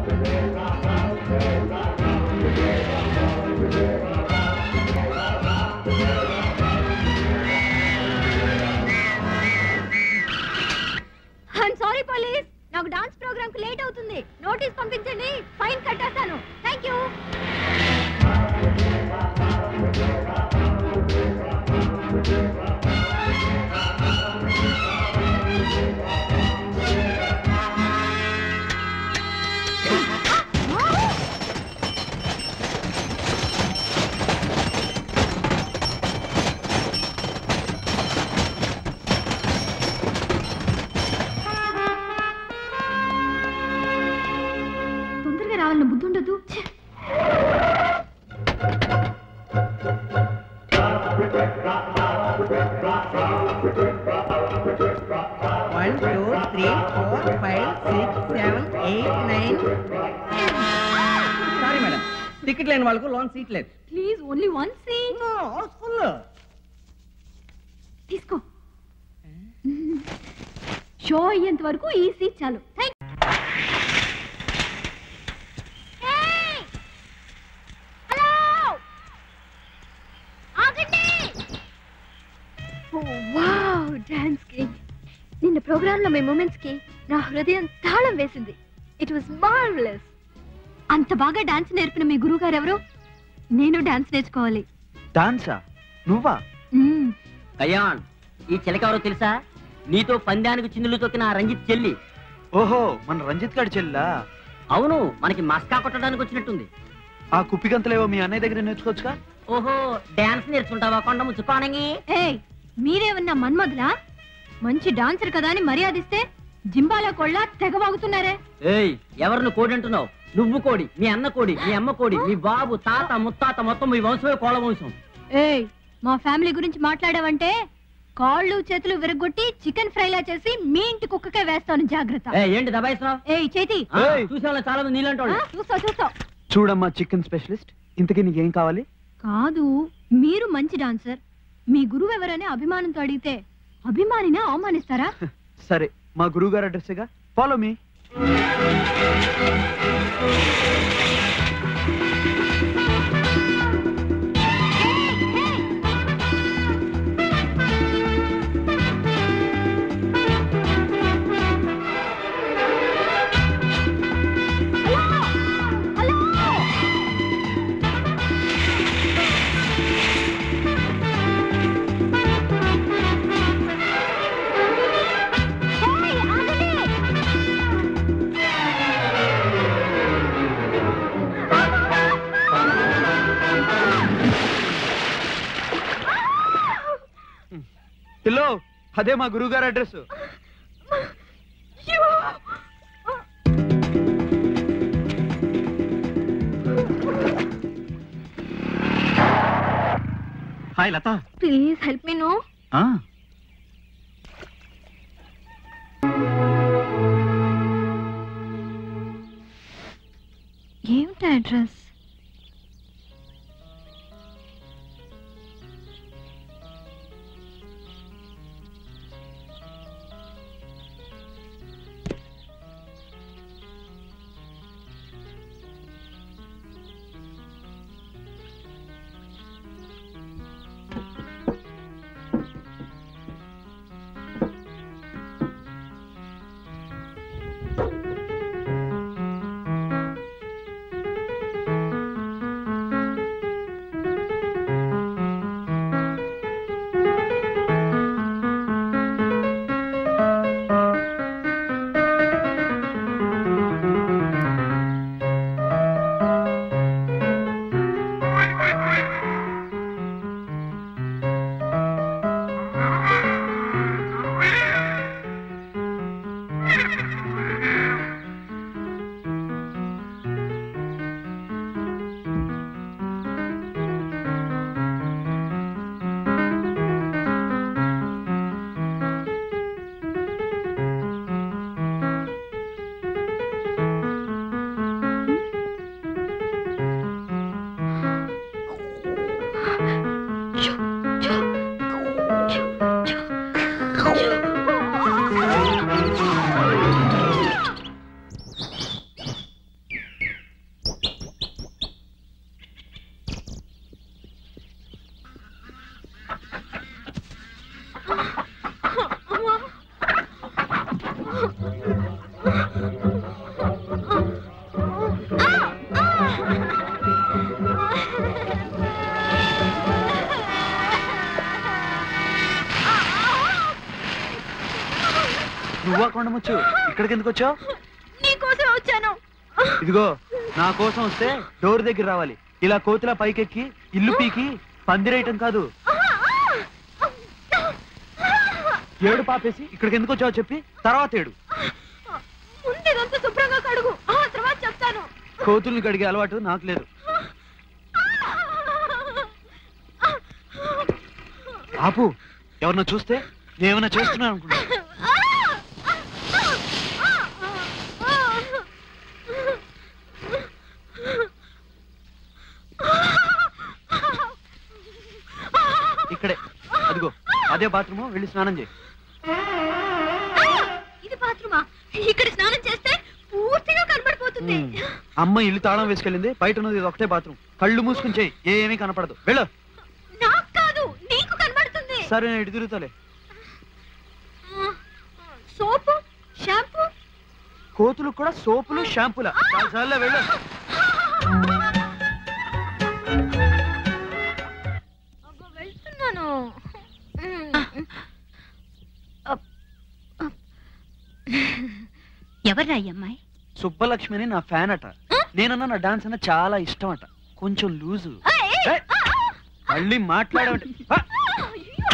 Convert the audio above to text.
I'm sorry police నాకు dance program కి late అవుతుంది నోటీస్ పంపించండి ఫైన్ కట్టేస్తాను థ్యాంక్ యూ తొందరగా రావాలన్న బుద్ధి ఉండదు ఛే! One, two, three, four, five, six, seven, eight, nine. Sorry madam ticket లేని వాళ్ళకు లోన్ సీట్ లేదు please only one seat full తీసుకో షో అయ్యేంత వరకు ఈ సీట్ చాలు థ్యాంక్ డాన్స్ కి నిన్న ప్రోగ్రామ్ లో మీ మూమెంట్స్ కి నా హృదయం తాళం వేసింది ఇట్ వాస్ మార్వెలస్ అంత బాగా డాన్స్ నేర్పిన మీ గురువు గారు ఎవరు నేను డాన్స్ నేర్చుకోవాలి డాన్సా నువ్వా మ్మ్. కళ్యాణ్ ఈ చిలక ఎవరో తెలుసా నీతో పందానికి చిందులు తొక్కిన ఆ రంజిత్ చెల్లి ఓహో మన రంజిత్ గారి చెల్లా అవును మనకి మస్కా కొట్టడానికి వచ్చినట్టుంది ఆ కుప్పిగంతలేవో మీ అన్నయ్య దగ్గర నేర్చుకోవచ్చుగా ఓహో డాన్స్ నేర్చుకుంటావా కొండ ముచ్చుకోనంగి ఏయ్ మీరేమన్నా మన్మధులా మంచి డాన్సర్ కదా అని మర్యాదిస్తే జింబాల కొళ్ళ తెగవాగుతున్నారే ఏయ్ ఎవరిని కోడి అంటున్నావు నువ్వు కోడి మీ అన్న కోడి మీ అమ్మ కోడి మీ బాబు తాత ముత్తాత మొత్తం మీ వంశమే కోళ్ళ వంశం ఏయ్ మా ఫ్యామిలీ గురించి మాట్లాడావంటే కాళ్ళు చేతులు విరగొట్టి చికెన్ ఫ్రైలా చేసి మీ ఇంటి కుక్కకే వేస్తాను జాగ్రత్త ఏయ్, ఏంటి దబాయిస్తున్నావు ఏయ్ చేతి ఏయ్. చూసే వాళ్ళు చాలా మంది నీళ్ళంటాడు చూస్తా చూస్తా చూడమ్మా చికెన్ స్పెషలిస్ట్ ఇంతకీ నీకేం కావాలి కాదు మీరు మంచి డాన్సర్ మీ గురువు ఎవరని అభిమానంతో అడిగితే అభిమానిని అవమానిస్తారా సరే మా గురువు గారు అడ్రస్గా ఫాలో మీ పిల్లో అదే మా గురువు గారు address hi Latha please help me no ఏమిటి అడ్రస్ నువ్వా కొండముచ్చు ఇక్కడికి ఎందుకు వచ్చావు నీకోసం వచ్చాను ఇదిగో నా కోసం వస్తే డోర్ దగ్గర రావాలి ఇలా కోతిలా పైకెక్కి ఇల్లు పీకి పందిరేయటం కాదు ఏడు పాపేసి ఇక్కడికి ఎందుకు వచ్చావో చెప్పి తర్వాత ఏడు ముందు ఇదంతా శుభ్రంగా కడుగు ఆ తర్వాత చెప్తాను కోతుల్ని కడిగే అలవాటు నాకు లేదు ఆపు ఎవరన్నా చూస్తే నేనేమన్నా చేస్తున్నాను అనుకున్నా ఇక్కడే అదిగో అదే బాత్రూమ్ వెళ్ళి స్నానం చేయి ఇది బాత్రూమా ఇక్కడ స్నానం చేస్తే పూర్తిగా కనబడిపోతుంది ఉమ్. అమ్మ ఇల్లు తాళం వేసుకెళ్ళింది బయట ఉన్నది ఇది ఒకటే బాత్రూమ్ కళ్ళు మూసుకుని చేయి ఏమీ కనపడదు వెళ్ళు నాకు కాదు నీకు కనబడుతుంది సరే నేను ఇటు తిరుగుతాలే సోపు షాంపూ కోతులు కూడా సోపులు షాంపూల చాలే వెళ్ళు అబ్బా, వెళ్తున్నాను ఎవర్రా ఈ అమ్మాయి సుబ్బలక్ష్మిని నా ఫ్యాన్ అట నేనన్నా నా డాన్స్ అన్న చాలా ఇష్టం అట కొంచెం లూజు ఏయ్, ఏయ్, మళ్ళీ మాట్లాడవండి